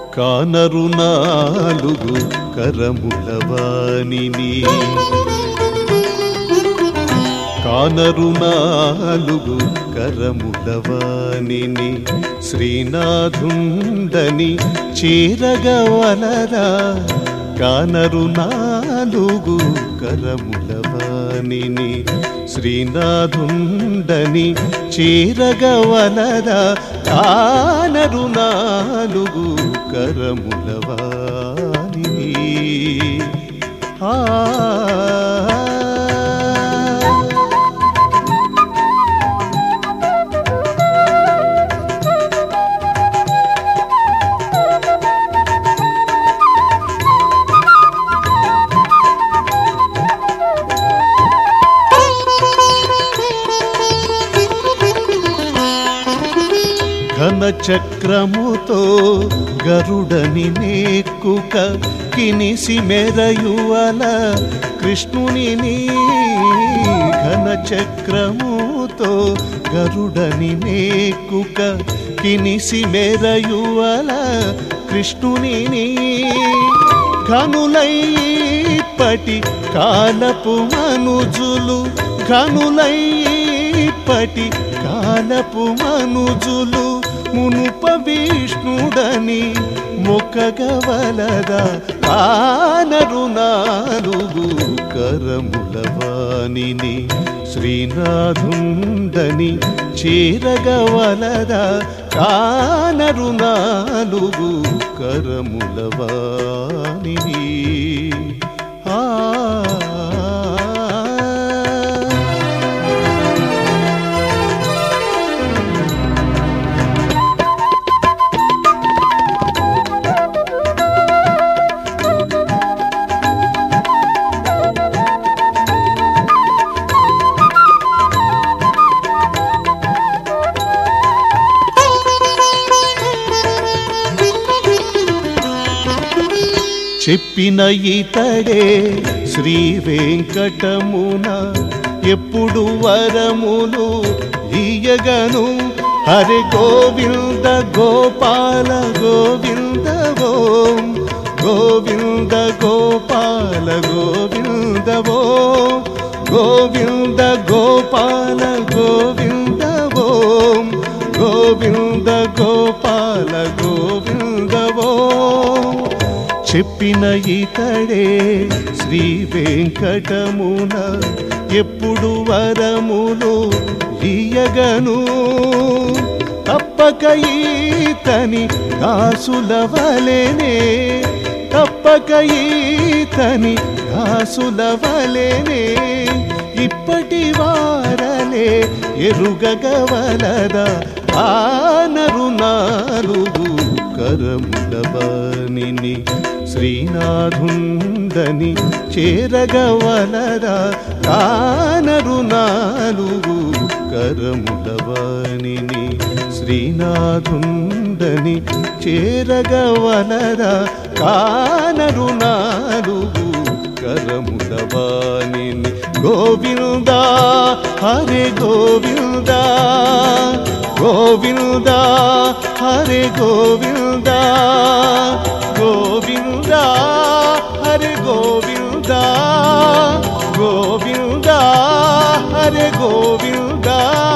కానరు నాలుగు కరముల వాణిని కానరు నాలుగు కరముల వాణిని శ్రీనాథుండని చేరగవలరా కానరు నాలుగు కరముల వాణిని శ్రీనాథుండని చేరగవలరా కానరు నాలుగు కరముల వాణిని ఆ ఘన చక్రముతో గరుడని నేక్కుక కినిసి మెరయువల కృష్ణుని ఘన చక్రముతో గరుడని నేక్కుక కినిసి మెరయువల కృష్ణుని ఘనులైపటి కాలపు మనుజులు ఘనులైపటి కాలపు మనుజులు మునుప విష్ణుడని మొక్కగవలదా కానరు నాలుగు కరముల వాణిని శ్రీనాథుండని చేరగవలదా కానరు నాలుగు కరముల వాణిని ఆ చెప్పిన ఇతడే శ్రీ వెంకటమున ఎప్పుడు వరములు ఇయగను హరి గోవింద గోపాల గోవింద ఓం గోవింద గోపాల గోవింద ఓం గోవింద గోపాల గోవింద ఓం గోవింద గోపాల గోవింద ఓం చెప్పిన ఇతడే శ్రీ వెంకటమున ఎప్పుడు వరములు ఇయగను తప్పక ఈతని దాసుల వలెనే తప్పక ఈతని దాసుల వలెనే ఇప్పటి వారలే ఎరుగగవలదా ఆనరు నాలుగు కరముల బాణిని శ్రీనాథుండని చేరగవలరా కానరు నాలుగు కరముల వాణిని శ్రీనాథుండని చేరగవలరా కానరు నాలుగు కరముల వాణిని గోవిందా హరే గోవిందా గోవిందా హరే గోవిందా గోవిందా హరే గోవిందా గోవిందా హరే గోవిందా